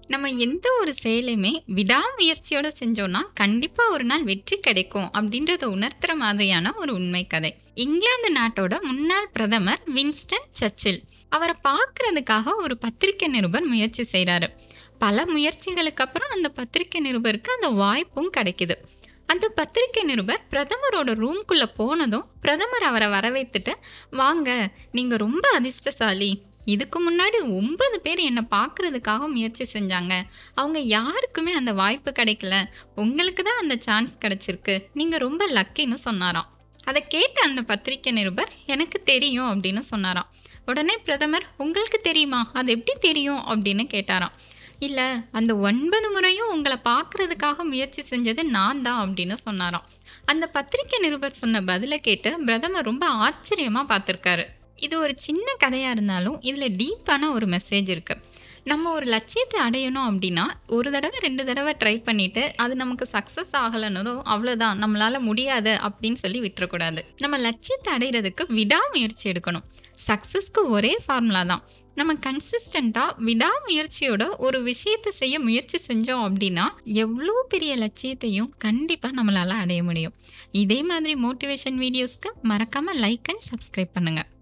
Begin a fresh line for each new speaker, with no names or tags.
நம்ம எந்த ஒரு செயலையுமே விடாமுயற்சியோட செஞ்சோம்னா கண்டிப்பா ஒரு நாள் வெற்றி கிடைக்கும் அப்படின்றத உணர்த்துற மாதிரியான ஒரு உண்மை கதை இங்கிலாந்து நாட்டோட முன்னாள் பிரதமர் வின்ஸ்டன் சர்ச்சில் அவரை பார்க்கறதுக்காக ஒரு பத்திரிகை நிருபர் முயற்சி செய்கிறாரு பல முயற்சிகளுக்கு அப்புறம் அந்த பத்திரிகை நிருபருக்கு அந்த வாய்ப்பும் கிடைக்குது அந்த பத்திரிகை நிருபர் பிரதமரோட ரூம்குள்ளே போனதும் பிரதமர் அவரை வரவேற்றுட்டு வாங்க நீங்கள் ரொம்ப அதிர்ஷ்டசாலி இதுக்கு முன்னாடி ஒன்பது பேர் என்னை பார்க்கறதுக்காக முயற்சி செஞ்சாங்க அவங்க யாருக்குமே அந்த வாய்ப்பு கிடைக்கல உங்களுக்கு தான் அந்த சான்ஸ் கிடைச்சிருக்கு நீங்கள் ரொம்ப லக்கின்னு சொன்னாராம் அதை கேட்ட அந்த பத்திரிகை நிருபர் எனக்கு தெரியும் அப்படின்னு சொன்னாராம் உடனே பிரதமர் உங்களுக்கு தெரியுமா அது எப்படி தெரியும் அப்படின்னு கேட்டாராம் இல்லை அந்த ஒன்பது முறையும் உங்களை பார்க்கறதுக்காக முயற்சி செஞ்சது நான் தான் அப்படின்னு சொன்னாராம் அந்த பத்திரிகை நிருபர் சொன்ன பதிலை கேட்டு பிரதமர் ரொம்ப ஆச்சரியமாக பார்த்துருக்காரு இது ஒரு சின்ன கதையாக இருந்தாலும் இதில் டீப்பான ஒரு மெசேஜ் இருக்குது நம்ம ஒரு லட்சியத்தை அடையணும் அப்படின்னா ஒரு தடவை ரெண்டு தடவை ட்ரை பண்ணிவிட்டு அது நமக்கு சக்ஸஸ் ஆகலைன்னதும் அவ்வளோதான் நம்மளால் முடியாது அப்படின்னு சொல்லி விட்டுறக்கூடாது நம்ம லட்சியத்தை அடையிறதுக்கு விடாமுயற்சி எடுக்கணும் சக்ஸஸ்க்கு ஒரே ஃபார்முலா தான் நம்ம கன்சிஸ்டண்ட்டாக விடாமுயற்சியோட ஒரு விஷயத்தை செய்ய முயற்சி செஞ்சோம் அப்படின்னா எவ்வளோ பெரிய லட்சியத்தையும் கண்டிப்பாக நம்மளால் அடைய முடியும் இதே மாதிரி மோட்டிவேஷன் வீடியோஸ்க்கு மறக்காமல் லைக் அண்ட் சப்ஸ்கிரைப் பண்ணுங்கள்